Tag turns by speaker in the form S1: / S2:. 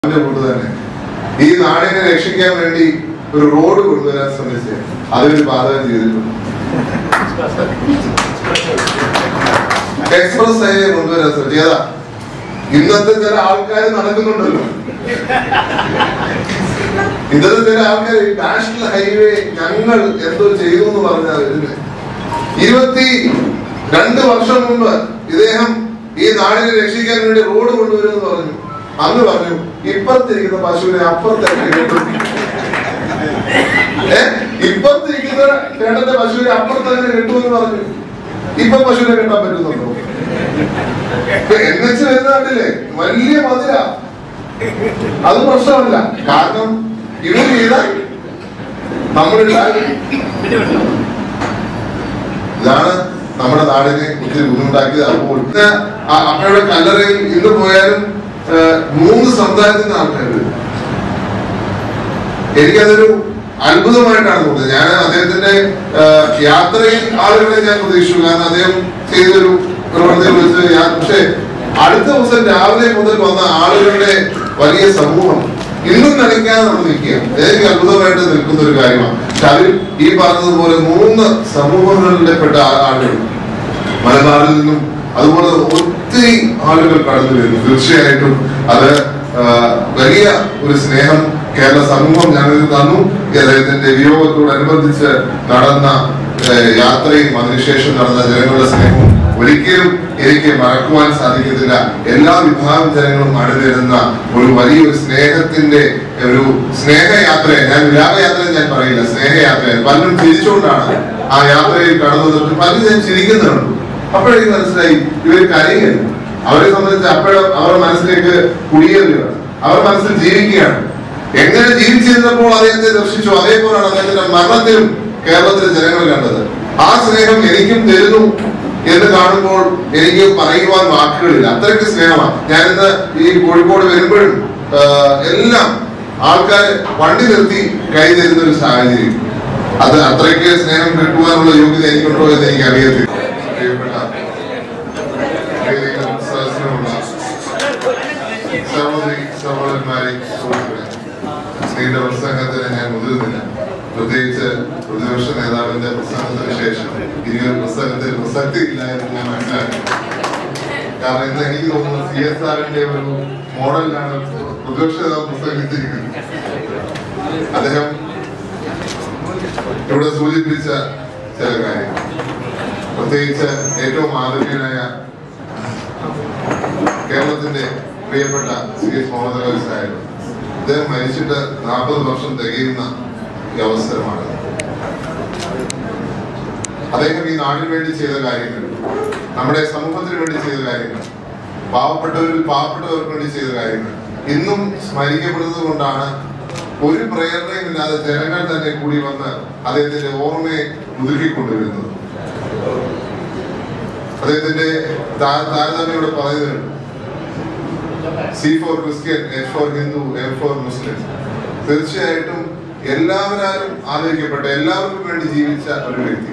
S1: അതിന്റെ കൂട്ട് തന്നെ ഈ നാടിനെ രക്ഷിക്കാൻ വേണ്ടി ഒരു റോഡ് കൊണ്ടുവരാൻ ശ്രമിച്ച് അതൊരു പാതകം ചെയ്തിട്ടുണ്ട് എക്സ്പ്രസ് ഹൈവേ കൊണ്ടുവരാൻ ശ്രമിച്ചു ഏതാ ഇന്നത്തെ ചില ആൾക്കാർ നടക്കുന്നുണ്ടല്ലോ ഇന്നത്തെ ചില ആൾക്കാർ നാഷണൽ ഹൈവേ ഞങ്ങൾ എന്തോ ചെയ്തു എന്ന് പറഞ്ഞാൽ വരുന്നത് ഇരുപത്തി രണ്ട് വർഷം മുമ്പ് ഇദ്ദേഹം ഈ നാടിനെ രക്ഷിക്കാൻ വേണ്ടി റോഡ് കൊണ്ടുവരുമെന്ന് പറഞ്ഞു അന്ന് പറഞ്ഞു ഇപ്പുറത്തിരിക്കുന്ന പശുവിനെ അപ്പുറത്തേക്ക് കെട്ടും ഏ ഇപ്പുറത്തിരിക്കുന്ന ചേട്ടന്റെ പശുവിനെ അപ്പുറത്തേക്ക് കെട്ടുമെന്ന് പറഞ്ഞു ഇപ്പൊ പശുവിനെ കെട്ടാൻ പറ്റുന്നുണ്ടോ എൻ എച്ച് വരുന്ന കണ്ടില്ലേ വലിയ മതില അത് പ്രശ്നമല്ല കാരണം ഇവർ ചെയ്ത നമ്മളുണ്ടാക്കി ഇതാണ് നമ്മുടെ നാടിനെ ഒത്തിരി ബുദ്ധിമുട്ടാക്കിയത് അപ്പോൾ ഇന്ന് ആ അമ്മയുടെ കല്ലറയിൽ ഇന്ന് പോയാലും ആ, മൂന്ന് സമുദായത്തിൽ നിന്ന് ആൾക്കാർ വരും എനിക്കതൊരു അത്ഭുതമായിട്ടാണ് തോന്നുന്നത് ഞാൻ അദ്ദേഹത്തിന്റെ ആ, യാത്രയിൽ ആളുകളെ ഞാൻ പ്രതീക്ഷിച്ചു കാരണം അദ്ദേഹം ചെയ്തൊരു പ്രവർത്തനം വെച്ച് ഞാൻ പക്ഷെ അടുത്ത ദിവസം രാവിലെ മുതൽ വന്ന ആളുകളുടെ വലിയ സമൂഹം ഇന്നും നനയ്ക്കാതെ നമ്മൾ നിൽക്കുക എനിക്ക് അത്ഭുതമായിട്ട് നിൽക്കുന്ന ഒരു കാര്യമാണ് പക്ഷെ അതിൽ ഈ പറഞ്ഞതുപോലെ മൂന്ന് സമൂഹങ്ങളിൽപ്പെട്ട ആ- ആളുകൾ മലബാറിൽ നിന്നും അതുപോലെ ഒത്തിരി ആളുകൾ കടന്നു വരുന്നു തീർച്ചയായിട്ടും അത് ആ, വലിയ ഒരു സ്നേഹം കേരള സമൂഹം ഞങ്ങൾക്ക് തന്നു ഈ അദ്ദേഹത്തിന്റെ വിയോഗത്തോടനുബന്ധിച്ച് നടന്ന ഏ, യാത്രയും അതിനുശേഷം നടന്ന ജനങ്ങളുടെ സ്നേഹവും ഒരിക്കലും എനിക്ക് മറക്കുവാൻ സാധിക്കത്തില്ല എല്ലാ വിഭാഗം ജനങ്ങളും അണിനിരുന്ന ഒരു വലിയൊരു സ്നേഹത്തിന്റെ ഒരു സ്നേഹയാത്രയെ ഞാൻ വിലാപയാത്ര ഞാൻ പറയില്ല സ്നേഹയാത്ര പലരും ചിരിച്ചുകൊണ്ടാണ് ആ യാത്രയിൽ കടന്നു വന്നിട്ട് പലരും ഞാൻ ചിരിക്കുന്നുണ്ട് അപ്പോഴേക്ക് മനസ്സിലായി ഇവർ കരയുകയാണ് അവരെ സംബന്ധിച്ച് അപ്പോഴും അവരുടെ മനസ്സിലേക്ക് കുടിയേറുകയാണ് അവർ മനസ്സിൽ ജീവിക്കുകയാണ് എങ്ങനെ ജീവിച്ചിരുന്നപ്പോൾ അദ്ദേഹത്തെ ദർശിച്ചു അതേപോലെയാണ് അദ്ദേഹത്തിന്റെ മരണത്തിലും കേരളത്തിലെ ജനങ്ങൾ കണ്ടത് ആ സ്നേഹം എനിക്കും തരുന്നു എന്ന് കാണുമ്പോൾ എനിക്ക് പറയുവാൻ വാക്കുകളില്ല അത്രയ്ക്ക് സ്നേഹമാണ് ഞാനിന്ന് ഈ കോഴിക്കോട് വരുമ്പോഴും ആ, എല്ലാം ആൾക്കാർ വണ്ടി നിർത്തി കൈ തരുന്ന ഒരു സാഹചര്യം അത് അത്രയ്ക്ക് സ്നേഹം കിട്ടുവാനുള്ള യോഗ്യത എനിക്കുണ്ടോ എന്ന് എനിക്ക് അറിയത്തില്ല പ്രിയപ്പെട്ട വേദിയിലും സദസ്സിലുമുള്ള സഹോദരി സഹോദരന്മാരെ സുഹൃത്തുക്കളെ നീണ്ട പ്രസംഗത്തിന് ഞാൻ മുതിരുന്നില്ല പ്രത്യേകിച്ച് പ്രതിപക്ഷ നേതാവിന്റെ പ്രസംഗത്തിന് ശേഷം ഇനിയൊരു പ്രസംഗത്തിൽ പ്രസക്തി ഇല്ല എന്ന് ഞാൻ മനസ്സിലാക്കി കാരണം ഇന്ന് എനിക്ക് തോന്നുന്നു സി എസ് ആറിന്റെ ഒരു മോഡലിലാണ് പ്രതിപക്ഷ നേതാവ് പ്രസംഗിച്ചിരിക്കുന്നത് അദ്ദേഹം ഇവിടെ സൂചിപ്പിച്ച ചില കാര്യങ്ങൾ പ്രത്യേകിച്ച് ഏറ്റവും മാതൃകനായ കേരളത്തിന്റെ പ്രിയപ്പെട്ട സി എസ് മുഹമ്മദ് അലി സാഹിബ് അദ്ദേഹം മരിച്ചിട്ട് നാൽപ്പത് വർഷം തികയുന്ന ഈ അവസരമാണ് അദ്ദേഹം ഈ നാടിന് വേണ്ടി ചെയ്ത കാര്യങ്ങൾ നമ്മുടെ സമൂഹത്തിന് വേണ്ടി ചെയ്ത കാര്യങ്ങൾ പാവപ്പെട്ടവരിൽ പാവപ്പെട്ടവർക്ക് വേണ്ടി ചെയ്ത കാര്യങ്ങൾ ഇന്നും സ്മരിക്കപ്പെടുന്നത് കൊണ്ടാണ് ഒരു പ്രേരണയും ഇല്ലാതെ ജനങ്ങൾ തന്നെ കൂടി വന്ന് അദ്ദേഹത്തിന്റെ ഓർമ്മയെ പുതുക്കിക്കൊണ്ടുവരുന്നത് അദ്ദേഹത്തിന്റെ താ- താരതമ്യം ഇവിടെ പറയുന്നുണ്ട് C for Christian A for Hindu M for Muslim തീർച്ചയായിട്ടും എല്ലാവരാലും ആദരിക്കപ്പെട്ട എല്ലാവർക്കും വേണ്ടി ജീവിച്ച ഒരു വ്യക്തി